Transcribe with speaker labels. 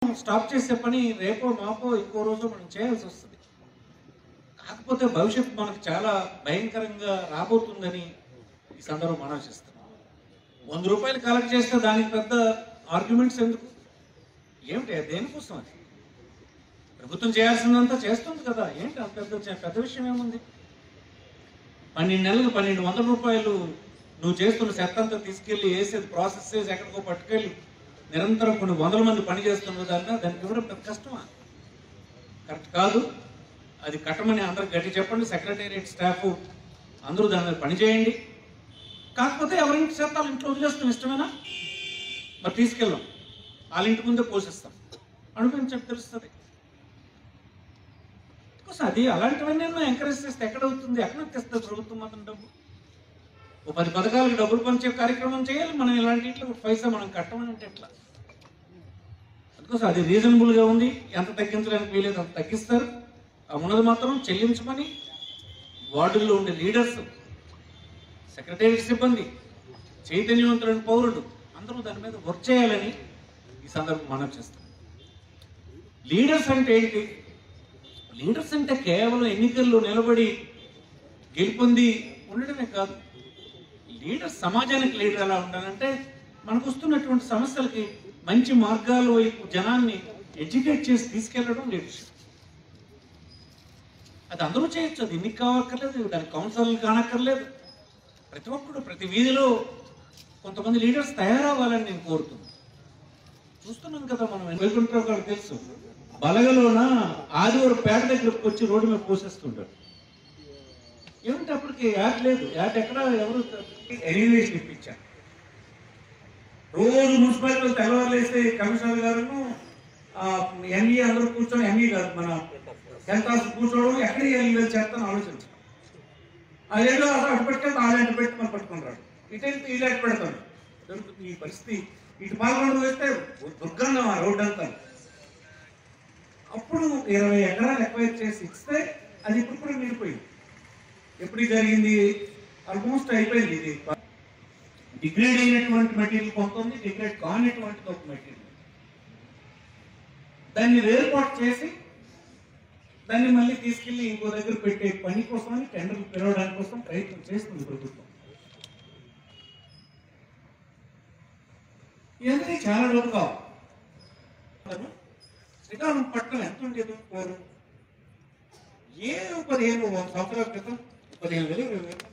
Speaker 1: stop చేసే పని రేపో మాపో ఇంకో రోజు మనం చేయాల్సి వస్తుంది కాకపోతే భవిష్యత్తు మనకు చాలా భయంకరంగా రాబోతుందని ఈ సందర్భం ఆలోచిస్తున్నాం వంద రూపాయలు కలెక్ట్ చేస్తే దానికి పెద్ద ఆర్గ్యుమెంట్స్ ఎందుకు ఏమిటి అది దేనికోసం అది ప్రభుత్వం చేయాల్సిందంతా చేస్తుంది కదా ఏంటి అంత పెద్ద పెద్ద విషయం ఏముంది పన్నెండు నెలలకు పన్నెండు వందల రూపాయలు నువ్వు చేస్తున్న చెత్తంతా తీసుకెళ్లి వేసేది ప్రాసెస్ చేసి ఎక్కడికో పట్టుకెళ్ళి నిరంతరం కొన్ని వందల మంది పని చేస్తున్న దాన్ని దానికి ఇవ్వడం పెద్ద కష్టమా కరెక్ట్ కాదు అది కట్టమని అందరికి గట్టి చెప్పండి సెక్రటేరియట్ స్టాఫ్ అందరూ దాని మీద పని చేయండి కాకపోతే ఎవరింటి చేస్తాలు ఇంట్లో వదిలేస్తాం ఇష్టమేనా మరి తీసుకెళ్ళాం వాళ్ళ ఇంటి ముందే పోషిస్తాం అనిపించడం తెలుస్తుంది కోసం అది అలాంటివన్నీ ఎంకరేజ్ చేస్తే ఎక్కడ అవుతుంది ఎక్కడ తెస్తుంది ప్రభుత్వం మాత్రం డబ్బు ఓ పది పథకాలకు డబ్బులు పంచే కార్యక్రమం చేయాలి మనం ఇలాంటి ఇట్లా ఒక పైసా మనం కట్టమని అంటే ఎట్లా అందుకోసం అది రీజనబుల్ గా ఉంది ఎంత తగ్గించడానికి వీలేదు అంత తగ్గిస్తారు ఆ ఉన్నది మాత్రం చెల్లించమని వార్డుల్లో ఉండే లీడర్స్ సెక్రటరీ సిబ్బంది చైతన్యవంతులైన పౌరుడు అందరూ దాని మీద వర్క్ చేయాలని ఈ సందర్భం మనం చేస్తాం లీడర్స్ అంటే ఏంటి లీడర్స్ అంటే కేవలం ఎన్నికల్లో నిలబడి గెలుపొంది ఉండడమే కాదు లీడర్ సమాజానికి లీడర్ ఎలా ఉండాలంటే మనకు వస్తున్నటువంటి సమస్యలకి మంచి మార్గాల వైపు జనాన్ని ఎడ్యుకేట్ చేసి తీసుకెళ్లడం లీడర్షిప్ అది అందరూ చేయొచ్చు అది ఎన్నిక కావక్కర్లేదు దానికి కౌన్సిల్ కానక్కర్లేదు ప్రతి ఒక్కడు ప్రతి వీధిలో కొంతమంది లీడర్స్ తయారవ్వాలని నేను కోరుతున్నాను చూస్తున్నాం కదా మనం వైకుంఠరావు గారికి తెలుసు బలగలోన ఆదివారం పేట దగ్గరకు వచ్చి రోడ్డు మీద పోసేస్తుంటాడు ఏమిటి అప్పటికి యాడ్ లేదు యాడ్ ఎక్కడ ఎవరు ఎలివేషన్ ఇప్పించారు రోజు మున్సిపాలిటీ తెల్లవారులు వేస్తే కమిషనర్ గారును ఎంఈ అందరూ కూర్చొని ఎంఈ గారు మన సెంటార్స్ కూర్చోవడం ఎక్కడికి వెళ్ళి చేస్తాను ఆలోచించాను అదేదో అసలు అటు పెట్టుకెళ్తే ఆ అటు పెట్టి మనం పట్టుకుంటాడు ఇటు వెళ్తే ఇలా అటు పెడతాడు జరుగుతుంది ఈ పరిస్థితి ఇటు పాల్గొండ వేస్తే దుర్గంధం ఆ రోడ్డు అంతా అప్పుడు ఇరవై ఎకరాలు ఎక్వైర్ చేసి ఇస్తే అది ఇప్పుడు కూడా మిగిలిపోయింది ఎప్పుడు ఇది జరిగింది ఆల్మోస్ట్ అయిపోయింది ఇది డిగ్రేడ్ అయినటువంటి మెటీరియల్ కొంత ఉంది డిగ్రేడ్ కానటువంటిది ఒక మెటీరియల్ దాన్ని వేరుపాటు చేసి దాన్ని మళ్ళీ తీసుకెళ్లి ఇంకో దగ్గర పెట్టే పని కోసమని టెండర్లు పిలవడానికి కోసం ప్రయత్నం చేస్తుంది ప్రభుత్వం ఇవన్నీ చాలా డబ్బు కావాలి శ్రీకాకుళం పట్టణం ఎంత ఉండేది పూర్వం ఏ పదిహేను సంవత్సరాల క్రితం పదిహేను వేలు ఇరవై వేలు